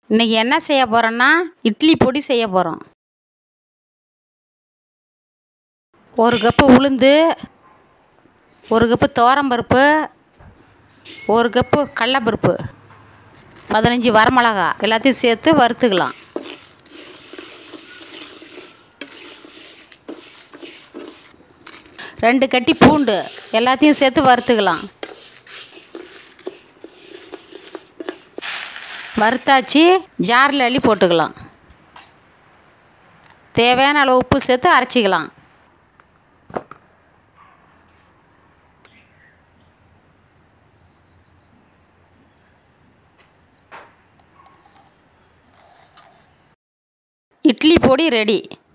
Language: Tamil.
இன்றைக்கி என்ன செய்ய போகிறோன்னா இட்லி பொடி செய்ய போகிறோம் ஒரு கப்பு உளுந்து ஒரு கப்பு துவரம்பருப்பு ஒரு கப்பு கடலப்பருப்பு பதினஞ்சு வரமிளகா எல்லாத்தையும் சேர்த்து வறுத்துக்கலாம் ரெண்டு கட்டி பூண்டு எல்லாத்தையும் சேர்த்து வறுத்துக்கலாம் வறுத்தாச்சு ஜாரில் அள்ளி போட்டுக்கலாம் தேவையான அளவு உப்பு சேர்த்து அரைச்சிக்கலாம் இட்லி பொடி ரெடி